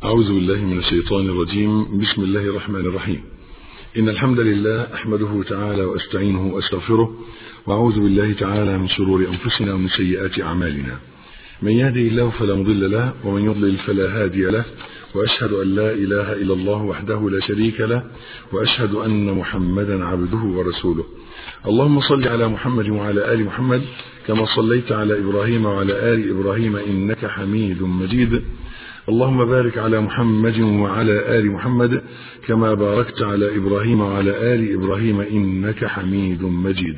أعوذ بالله من الشيطان الرجيم بسم الله الرحمن الرحيم إن الحمد لله أحمده تعالى وأستعينه وأستغفره وأعوذ بالله تعالى من شرور أنفسنا ومن سيئات أعمالنا من يهدي الله فلا مضل له ومن يضلل فلا هادي له وأشهد أن لا إله إلا الله وحده لا شريك له وأشهد أن محمدا عبده ورسوله اللهم صل على محمد وعلى آل محمد كما صليت على إبراهيم وعلى آل إبراهيم إنك حميد مجيد اللهم بارك على محمد وعلى آل محمد كما باركت على إبراهيم وعلى آل إبراهيم إنك حميد مجيد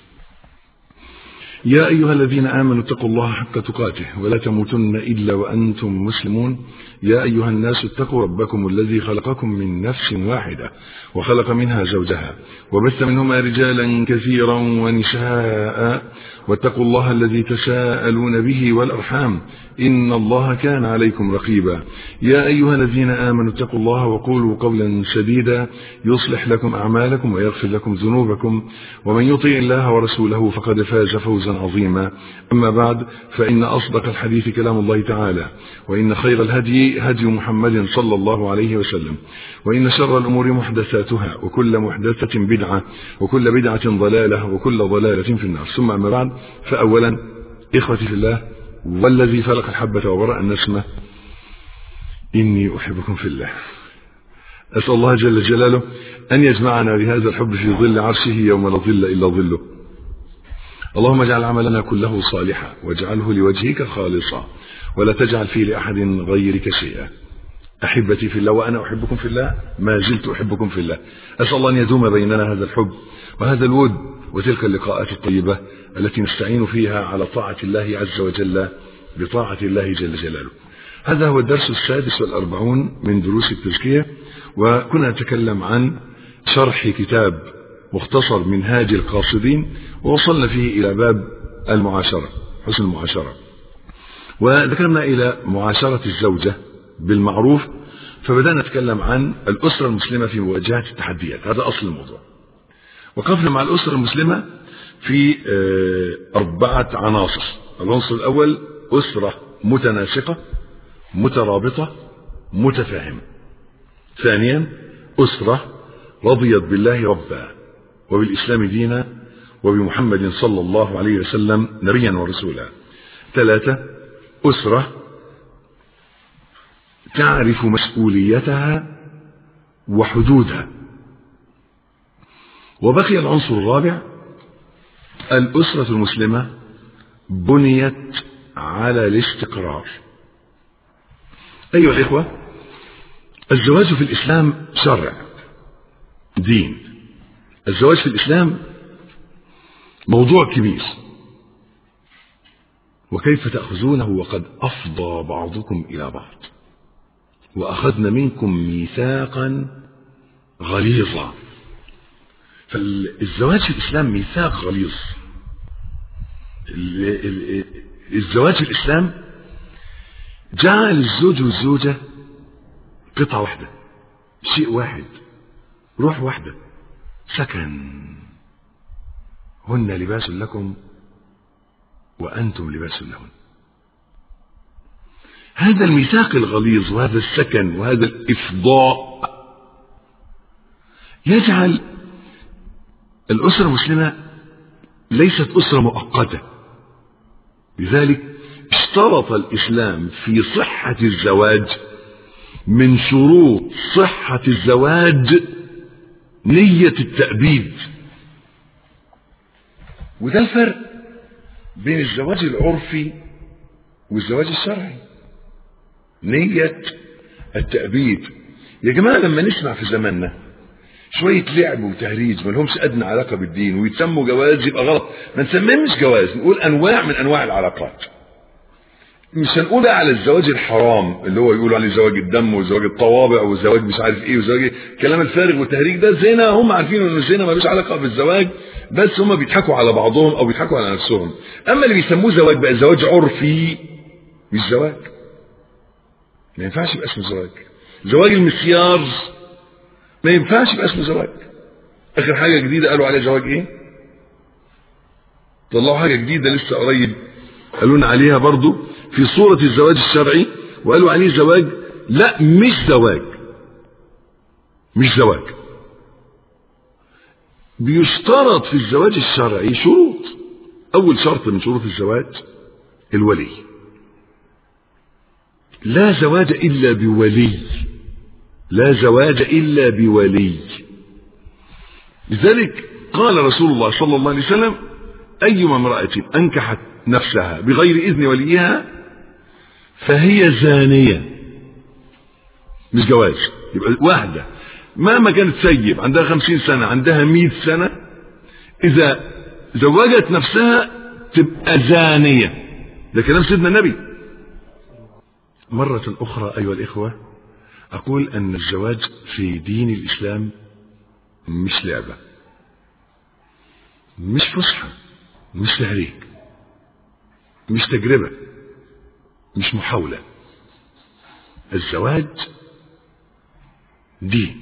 يا أيها الذين آمنوا اتقوا الله حق تقاته ولا تموتن إلا وأنتم مسلمون يا أيها الناس اتقوا ربكم الذي خلقكم من نفس واحدة وخلق منها زوجها وبث منهما رجالا كثيرا ونساء واتقوا الله الذي تساءلون به والأرحام إن الله كان عليكم رقيبا يا أيها الذين آمنوا اتقوا الله وقولوا قولا سديدا يصلح لكم أعمالكم ويغفر لكم ذنوبكم ومن يطيع الله ورسوله فقد فاز فوزا عظيما أما بعد فإن أصدق الحديث كلام الله تعالى وإن خير الهدي هدي محمد صلى الله عليه وسلم وإن شر الأمور محدثاتها وكل محدثة بدعة وكل بدعة ضلالة وكل ضلالة في النار ثم أما بعد فأولا إخوتي في الله والذي فلق الحبة وبرأ النسمة إني أحبكم في الله أسأل الله جل جلاله أن يجمعنا بهذا الحب في ظل عرشه يوم لا ظل إلا ظله اللهم اجعل عملنا كله صالحا واجعله لوجهك خالصا ولا تجعل فيه لأحد غيرك شيئا أحبتي في الله وأنا أحبكم في الله ما زلت أحبكم في الله أسأل الله أن يدوم بيننا هذا الحب وهذا الود وتلك اللقاءات الطيبة التي نستعين فيها على طاعة الله عز وجل بطاعة الله جل جلاله هذا هو الدرس السادس والأربعون من دروس التزكية وكنا نتكلم عن شرح كتاب مختصر منهاج القاصدين ووصلنا فيه إلى باب المعاشرة حسن المعاشرة وذكرنا إلى معاشرة الزوجة بالمعروف فبدأنا نتكلم عن الأسرة المسلمة في مواجهة التحديات هذا أصل الموضوع وقفنا مع الأسرة المسلمة في أربعة عناصر العنصر الأول أسرة متناسقة مترابطة متفاهمة ثانيا أسرة رضيت بالله ربا وبالإسلام دينا وبمحمد صلى الله عليه وسلم نبيا ورسولا ثلاثة أسرة تعرف مسؤوليتها وحدودها وبقي العنصر الرابع الأسرة المسلمة بنيت على الاستقرار أيها الإخوة الزواج في الإسلام شرع دين الزواج في الإسلام موضوع كبير وكيف تأخذونه وقد أفضى بعضكم إلى بعض وأخذنا منكم ميثاقا غليظا فالزواج في الإسلام ميثاق غليظ الزواج في الإسلام جعل الزوج والزوجة قطعة واحدة شيء واحد روح واحدة سكن هن لباس لكم وأنتم لباس لهن هذا الميثاق الغليظ وهذا السكن وهذا الإفضاء يجعل الأسرة المسلمة ليست أسرة مؤقتة لذلك اشترط الإسلام في صحة الزواج من شروط صحة الزواج نية التأبيد وده الفرق بين الزواج العرفي والزواج الشرعي نية التأبيد يا جماعة لما نسمع في زماننا شوية لعب وتهريج ما لهمش أدنى علاقة بالدين ويتسموا جواز يبقى غلط ما نسميهمش جواز نقول أنواع من أنواع العلاقات مش هنقول على الزواج الحرام اللي هو يقولوا عليه زواج الدم وزواج الطوابع وزواج مش عارف ايه وزواج إيه. الكلام الفارغ والتهريج ده زنا هم عارفين ان الزنا ملوش علاقه بالزواج بس هم بيضحكوا على بعضهم او بيضحكوا على نفسهم اما اللي بيسموه زواج بقى زواج عرفي مش زواج ما ينفعش يبقى اسمه زواج زواج المسيار ما ينفعش يبقى اسمه زواج اخر حاجه جديده قالوا عليها زواج ايه طلعوا حاجه جديده لسه قريب قالوا لنا عليها برضو في صورة الزواج الشرعي وقالوا عليه زواج لا مش زواج مش زواج بيشترط في الزواج الشرعي شروط أول شرط من شروط الزواج الولي لا زواج إلا بولي لا زواج إلا بولي لذلك قال رسول الله صلى الله عليه وسلم أيما امرأة أنكحت نفسها بغير إذن وليها فهي زانية مش جواز يبقى واحدة مهما كانت سيب عندها خمسين سنة عندها مئة سنة إذا زوجت نفسها تبقى زانية ده كلام سيدنا النبي مرة أخرى أيها الإخوة أقول أن الزواج في دين الإسلام مش لعبة مش فسحة مش تهريج مش تجربة مش محاولة الزواج دين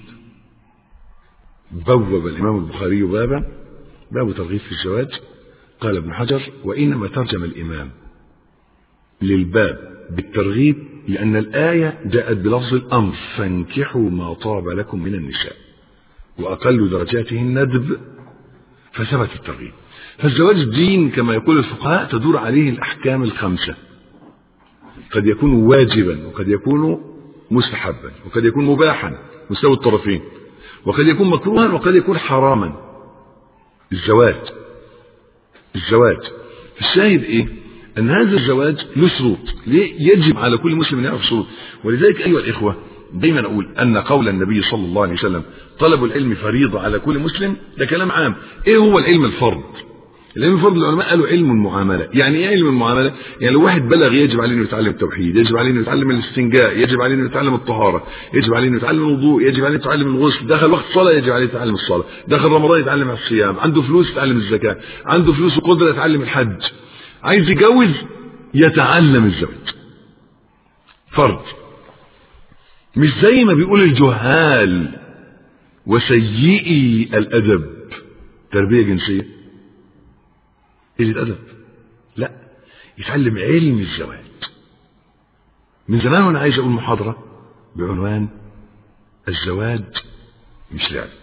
بوب الإمام البخاري بابا باب ترغيب في الزواج قال ابن حجر وإنما ترجم الإمام للباب بالترغيب لأن الآية جاءت بلفظ الأمر فانكحوا ما طاب لكم من النساء وأقل درجاته الندب فثبت الترغيب فالزواج دين كما يقول الفقهاء تدور عليه الأحكام الخمسة قد يكون واجبا وقد يكون مستحبا وقد يكون مباحا مستوى الطرفين وقد يكون مكروها وقد يكون حراما الزواج الزواج الشاهد ايه ان هذا الزواج له شروط ليه يجب على كل مسلم ان يعرف شروط ولذلك ايها الاخوه دايما اقول ان قول النبي صلى الله عليه وسلم طلب العلم فريضه على كل مسلم ده كلام عام ايه هو العلم الفرض العلم الفرض العلماء قالوا علم المعامله يعني ايه علم المعامله يعني لو واحد بلغ يجب عليه انه يتعلم التوحيد يجب عليه انه يتعلم الاستنجاء يجب عليه انه يتعلم الطهاره يجب عليه انه يتعلم الوضوء يجب عليه يتعلم الغسل دخل وقت صلاه يجب عليه يتعلم الصلاه دخل رمضان يتعلم الصيام عنده فلوس يتعلم الزكاه عنده فلوس وقدره يتعلم الحج عايز يتجوز يتعلم الزواج فرض مش زي ما بيقول الجهال وسيئي الادب تربيه جنسيه قله ادب لا يتعلم علم الزواج من زمان وانا عايز اقول محاضره بعنوان الزواج مش لعبه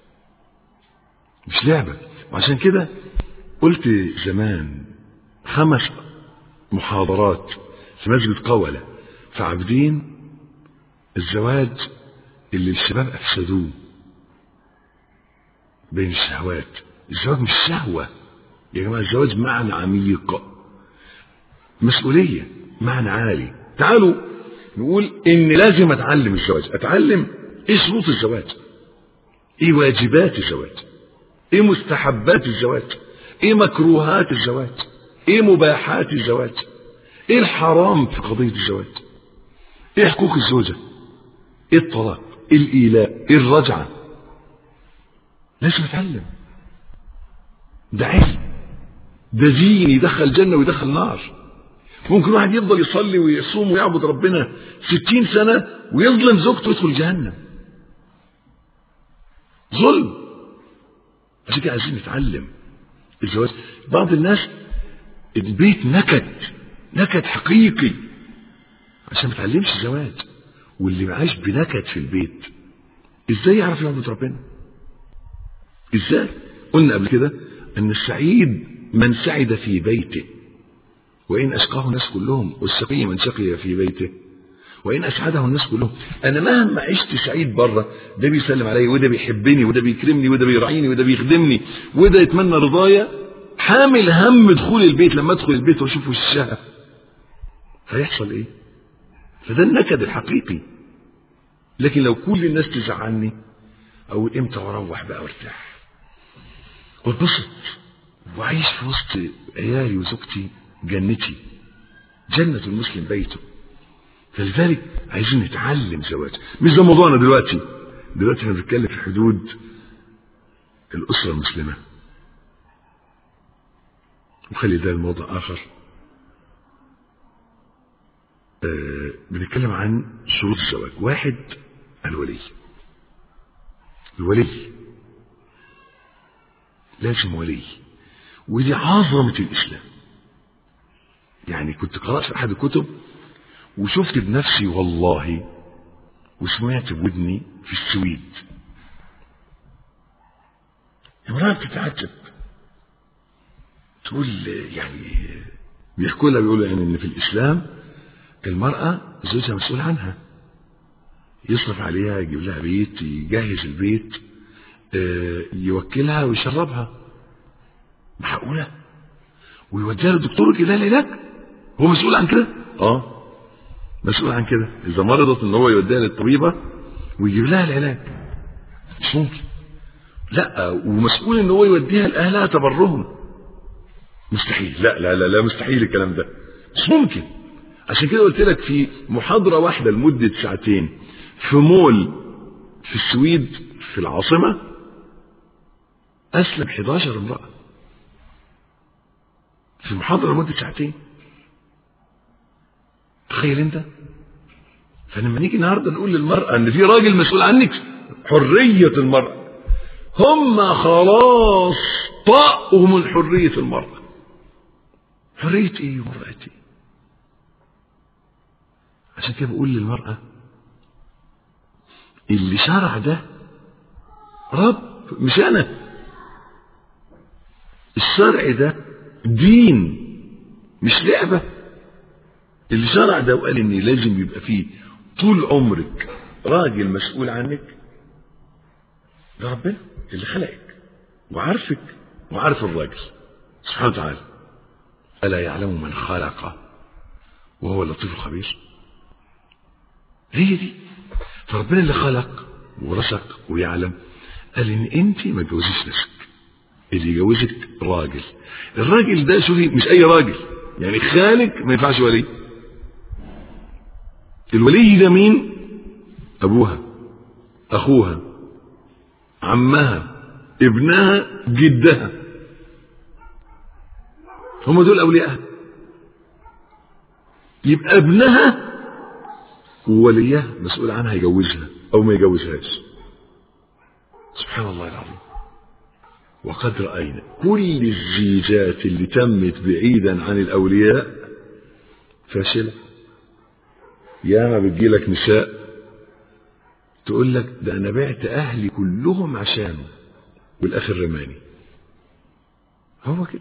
مش لعبه وعشان كده قلت زمان خمس محاضرات في مسجد قولة في عابدين الزواج اللي الشباب افسدوه بين الشهوات الزواج مش شهوه يا جماعة الزواج معنى عميق مسؤولية معنى عالي تعالوا نقول ان لازم اتعلم الزواج اتعلم ايه شروط الزواج ايه واجبات الزواج ايه مستحبات الزواج ايه مكروهات الزواج ايه مباحات الزواج ايه الحرام في قضية الزواج ايه حقوق الزوجة ايه الطلاق ايه الايلاء ايه الرجعة لازم اتعلم ده علم ده دين يدخل جنة ويدخل نار ممكن واحد يفضل يصلي ويصوم ويعبد ربنا ستين سنة ويظلم زوجته ويدخل جهنم ظلم عشان كده عايزين نتعلم الزواج بعض الناس البيت نكد نكد حقيقي عشان ما تعلمش الزواج واللي معاش بنكد في البيت ازاي يعرف يعبد ربنا ازاي قلنا قبل كده ان السعيد من سعد في بيته وإن أشقاه الناس كلهم والشقي من شقي في بيته وإن أسعده الناس كلهم أنا مهما عشت سعيد بره ده بيسلم عليا وده بيحبني وده بيكرمني وده بيراعيني وده بيخدمني وده يتمنى رضايا حامل هم دخول البيت لما أدخل البيت وأشوف وشها هيحصل إيه؟ فده النكد الحقيقي لكن لو كل الناس تزعلني أقول إمتى وأروح بقى وارتاح واتبسط وعيش في وسط عيالي وزوجتي جنتي جنة المسلم بيته فلذلك عايزين نتعلم زواج مش ده موضوعنا دلوقتي دلوقتي احنا بنتكلم في حدود الأسرة المسلمة وخلي ده الموضوع آخر آه بنتكلم عن شروط الزواج واحد الولي الولي لازم ولي ودي عظمة الإسلام يعني كنت قرأت في أحد الكتب وشفت بنفسي والله وسمعت بودني في السويد امرأة بتتعجب تقول يعني بيحكوا لها بيقولوا يعني ان في الاسلام المرأة زوجها مسؤول عنها يصرف عليها يجيب لها بيت يجهز البيت يوكلها ويشربها معقولة ويوديها للدكتور كده العلاج هو مسؤول عن كده اه مسؤول عن كده اذا مرضت ان هو يوديها للطبيبة ويجيب لها العلاج مش ممكن لا ومسؤول ان هو يوديها لاهلها تبرهم مستحيل لا لا لا لا مستحيل الكلام ده مش ممكن عشان كده قلت لك في محاضرة واحدة لمدة ساعتين في مول في السويد في العاصمة أسلم 11 امرأة في محاضرة لمدة ساعتين تخيل انت فلما نيجي النهارده نقول للمرأة ان في راجل مسؤول عنك حرية المرأة هم خلاص طاقوا من حرية المرأة حرية ايه ومرأة ايه عشان كده بقول للمرأة اللي شرع ده رب مش انا الشرع ده دين مش لعبة اللي شرع ده وقال ان لازم يبقى فيه طول عمرك راجل مسؤول عنك ده ربنا اللي خلقك وعارفك وعارف الراجل سبحانه وتعالى ألا يعلم من خلق وهو اللطيف الخبير هي دي فربنا اللي خلق ورزق ويعلم قال ان انت ما تجوزيش نفسك اللي يجوزك راجل الراجل ده شوفي مش اي راجل يعني خالك ما ينفعش ولي الولي ده مين ابوها اخوها عمها ابنها جدها هم دول اوليائها يبقى ابنها ووليها مسؤول عنها يجوزها او ما يجوزهاش سبحان الله العظيم وقد رأينا كل الزيجات اللي تمت بعيدا عن الأولياء فاشلة ياما بتجيلك نساء تقول لك ده أنا بعت أهلي كلهم عشانه والآخر رماني هو كده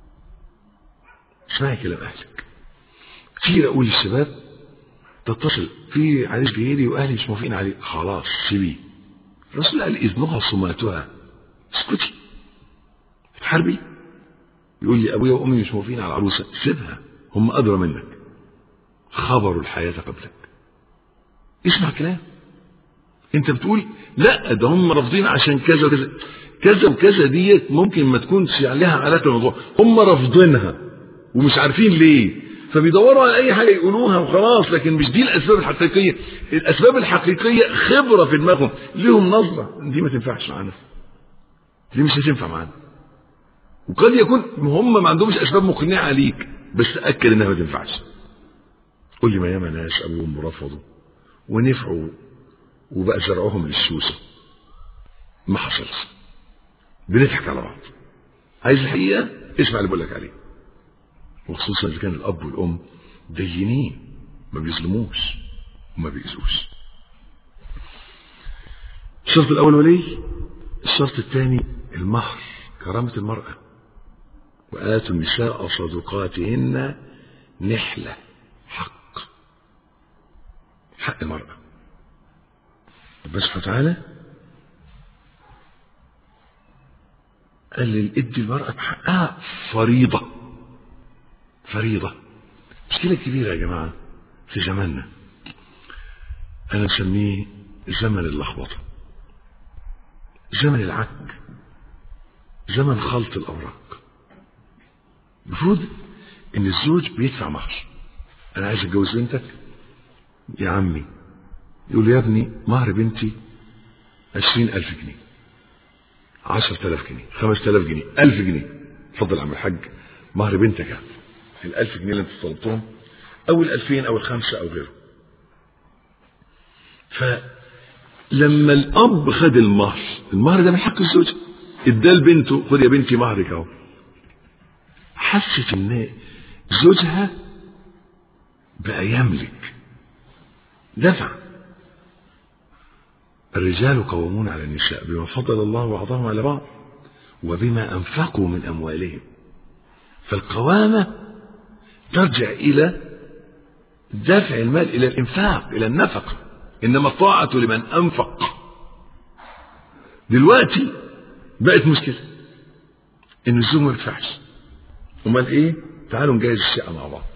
اسمعي كلام أهلك كتير أقول للشباب تتصل في عريس جايلي وأهلي مش موافقين عليه خلاص سيبيه الرسول قال إذنها صماتها اسكتي تحاربي يقول لي ابويا وامي مش موافقين على العروسه سيبها هم ادرى منك خبروا الحياه قبلك اسمع كلام انت بتقول لا ده هم رافضين عشان كذا وكذا كذا وكذا ديت ممكن ما تكونش عليها علاقه بالموضوع هم رافضينها ومش عارفين ليه فبيدوروا على اي حاجه يقولوها وخلاص لكن مش دي الاسباب الحقيقيه الاسباب الحقيقيه خبره في دماغهم ليهم نظره دي ما تنفعش معانا دي مش هتنفع معانا وقد يكون هم ما عندهمش اسباب مقنعه ليك بس تاكد انها ما تنفعش قول لي ما ياما ناس ابوهم رفضوا ونفعوا وبقى زرعهم للسوسه ما حصلش بنضحك على بعض عايز الحقيقه اسمع اللي بقول لك عليه وخصوصا اذا كان الاب والام دينين ما بيظلموش وما بيأذوش الشرط الاول ولي الشرط الثاني المهر كرامه المراه وآتوا النساء صدقاتهن نحلة حق حق المرأة ربنا سبحانه وتعالى قال لي ادي المرأة بحقها فريضة فريضة مشكلة كبيرة يا جماعة في زماننا أنا أسميه زمن اللخبطة زمن العك زمن خلط الأوراق المفروض ان الزوج بيدفع مهر انا عايز اتجوز بنتك يا عمي يقول يا ابني مهر بنتي عشرين ألف جنيه عشرة آلاف جنيه خمسة آلاف جنيه ألف جنيه اتفضل يا عم الحاج مهر بنتك الألف جنيه اللي انت طلبتهم أو الألفين أو الخمسة أو غيره فلما الأب خد المهر المهر ده من حق الزوج اداه لبنته خد يا بنتي مهرك اهو حست ان زوجها بقى يملك دفع الرجال قوامون على النساء بما فضل الله بعضهم على بعض وبما أنفقوا من أموالهم فالقوامة ترجع إلى دفع المال إلى الإنفاق إلى النفقة إنما الطاعة لمن أنفق دلوقتي بقت مشكلة إن الزوج ما بيدفعش أمال إيه؟ تعالوا نجهز الشقة مع بعض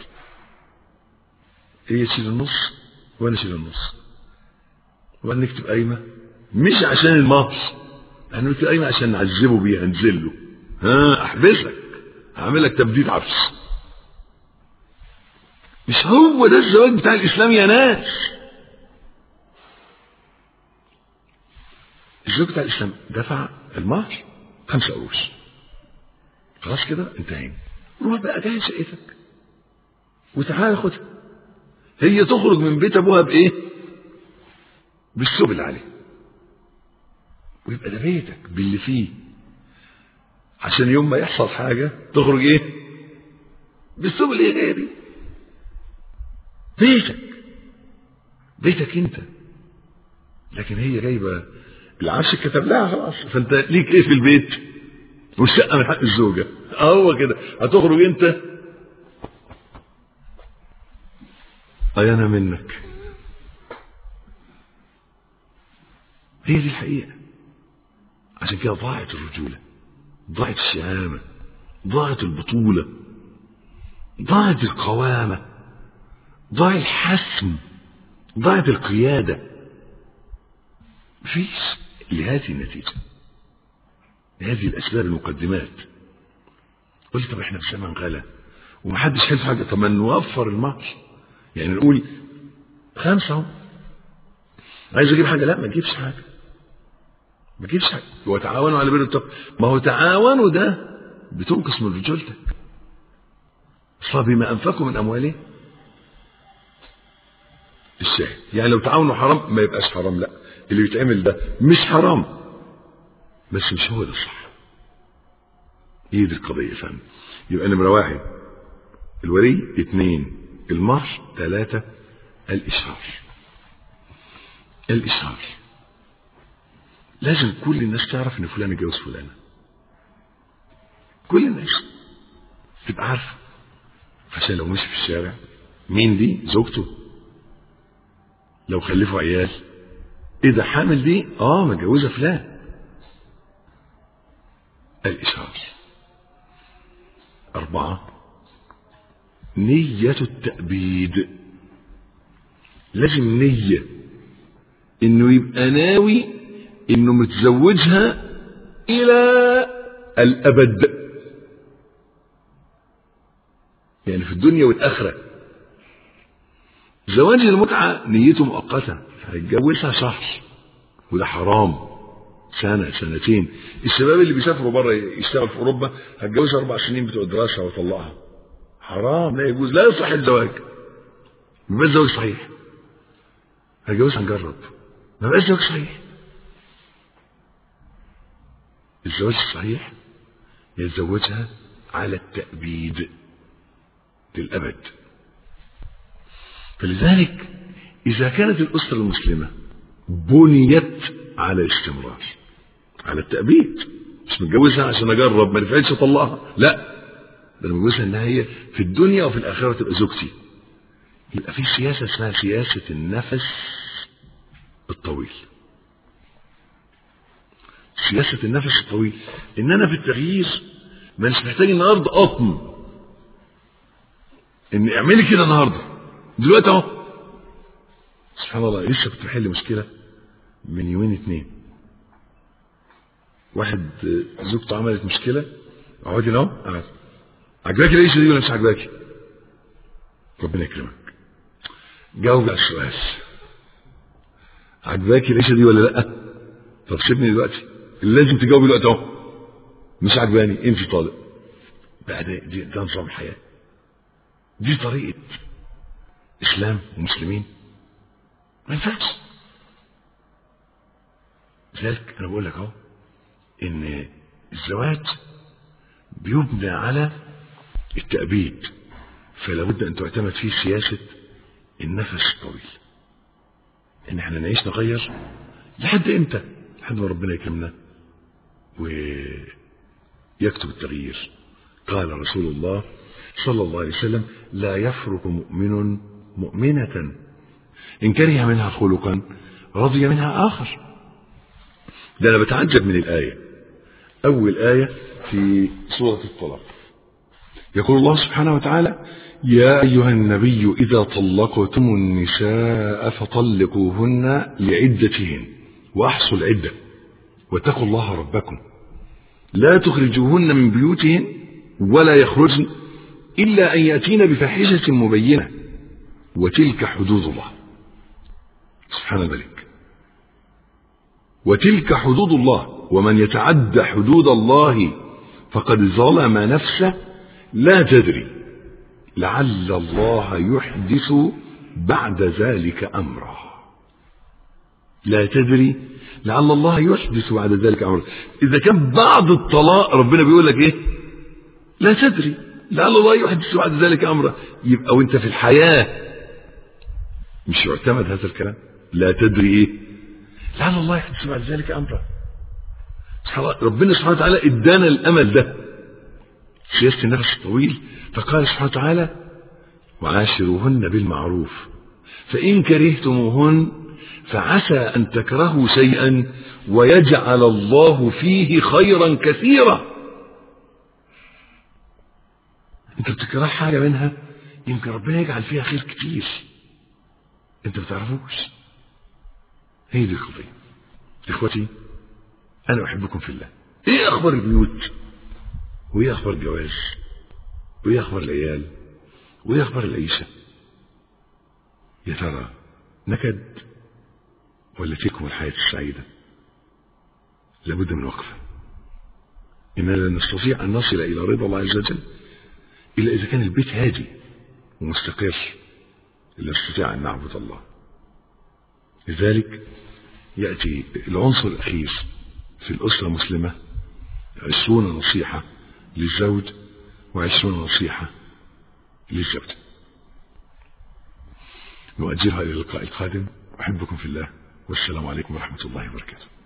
هي تشيل النص وأنا أشيل النص وبعدين نكتب قايمة مش عشان المهر احنا نكتب قايمة عشان نعذبه بيها نزله ها احبسك هعمل لك تبديد عفش مش هو ده الزواج بتاع الاسلام يا ناس الزواج بتاع الاسلام دفع المهر خمسة قروش خلاص كده انتهينا روح بقى جهز شقتك وتعالى خدها هي تخرج من بيت ابوها بايه بالثوب اللي عليه ويبقى ده بيتك باللي فيه عشان يوم ما يحصل حاجة تخرج ايه بالثوب اللي جايه دي بيتك بيتك انت لكن هي جايبة العفش كتب لها خلاص فانت ليك ايه في البيت والشقة من حق الزوجة هو كده هتخرج انت انا منك هي دي الحقيقة عشان كده ضاعت الرجولة ضاعت الشهامة ضاعت البطولة ضاعت القوامة ضاع الحسم ضاعت القيادة مفيش لهذه النتيجة لهذه الأسباب المقدمات قلت طب احنا في زمن غلا ومحدش حلف حاجة طب ما نوفر المهر يعني نقول خمسة اهو عايز اجيب حاجة لا ما تجيبش حاجة ما تجيبش حاجة وتعاونوا على بر التقوى ما هو تعاونوا ده بتنقص من رجولتك اصلا بما انفقوا من اموالهم الشاهد يعني لو تعاونوا حرام ما يبقاش حرام لا اللي بيتعمل ده مش حرام بس مش هو ده الصح هي دي القضية فهم يبقى نمرة واحد الولي اثنين المهر ثلاثة الإشهار الإشهار لازم كل الناس تعرف ان فلان اتجوز فلانة كل الناس تبقى عارفة عشان لو مشي في الشارع مين دي زوجته لو خلفوا عيال ايه ده حامل دي اه متجوزه فلان الاشهار اربعه نيه التابيد لازم نيه انه يبقى ناوي انه متزوجها الى الابد يعني في الدنيا والاخره زواج المتعه نيته مؤقته هيتجوزها شهر وده حرام سنه سنتين الشباب اللي بيسافروا بره يشتغل في اوروبا هتجوزها اربع سنين بتوع الدراسه ويطلقها حرام لا يجوز لا يصح الزواج ما بقاش زواج صحيح هتجوزها نجرب ما بقاش زواج صحيح الزواج الصحيح يتزوجها على التأبيد للأبد فلذلك إذا كانت الأسرة المسلمة بنيت على الاستمرار على التأبيد مش متجوزها عشان أجرب ما نفعتش أطلقها لا ده أنا متجوزها إنها هي في الدنيا وفي الآخرة تبقى زوجتي يبقى في سياسة اسمها سياسة النفس الطويل سياسة النفس الطويل إن أنا في التغيير ما مش محتاج النهاردة أطم إن اعملي كده النهاردة دلوقتي أهو سبحان الله لسه كنت بحل مشكلة من يومين اتنين واحد زوجته عملت مشكلة اقعدي اهو قعد عجباكي العيشة دي ولا مش عجباكي؟ ربنا يكرمك جاوب على السؤال عجباكي العيشة دي ولا لأ؟ طب سيبني دلوقتي اللي لازم تجاوبي دلوقتي اهو مش عجباني انت طالق بقى ده, ده, ده نظام الحياة دي طريقة إسلام ومسلمين ما ينفعش لذلك أنا بقول لك أهو إن الزواج بيبنى على التأبيد فلا بد أن تعتمد فيه سياسة النفس الطويل إن احنا نعيش نغير لحد امتى لحد ما ربنا يكرمنا ويكتب التغيير قال رسول الله صلى الله عليه وسلم لا يفرق مؤمن مؤمنة إن كره منها خلقا رضي منها آخر ده أنا بتعجب من الآية أول آية في سورة الطلاق يقول الله سبحانه وتعالى يا أيها النبي إذا طلقتم النساء فطلقوهن لعدتهن وأحصوا العدة واتقوا الله ربكم لا تخرجوهن من بيوتهن ولا يخرجن إلا أن يأتين بفاحشة مبينة وتلك حدود الله سبحان الملك وتلك حدود الله ومن يتعد حدود الله فقد ظلم نفسه لا تدري لعل الله يحدث بعد ذلك امرا لا تدري لعل الله يحدث بعد ذلك امرا اذا كان بعد الطلاق ربنا بيقول لك ايه لا تدري لعل الله يحدث بعد ذلك امرا يبقى وانت في الحياه مش يعتمد هذا الكلام لا تدري ايه لعل الله يحدث بعد ذلك امرا ربنا سبحانه وتعالى ادانا الامل ده سياسة النفس الطويل فقال سبحانه وتعالى وعاشروهن بالمعروف فإن كرهتموهن فعسى أن تكرهوا شيئا ويجعل الله فيه خيرا كثيرا انت بتكره حاجة منها يمكن ربنا يجعل فيها خير كتير انت بتعرفوش هي دي القضية اخوتي انا احبكم في الله ايه اخبار البيوت وايه اخبار الجواز وايه اخبار العيال وايه اخبار العيشه يا ترى نكد ولا تكمل الحياه السعيده لابد من وقفه اننا لا نستطيع ان نصل الى رضا الله عز وجل الا اذا كان البيت هادي ومستقر لا نستطيع ان نعبد الله لذلك ياتي العنصر الاخير في الاسره المسلمه عشرون نصيحه للزوج وعشرون نصيحة للزوج نؤجلها إلى اللقاء القادم أحبكم في الله والسلام عليكم ورحمة الله وبركاته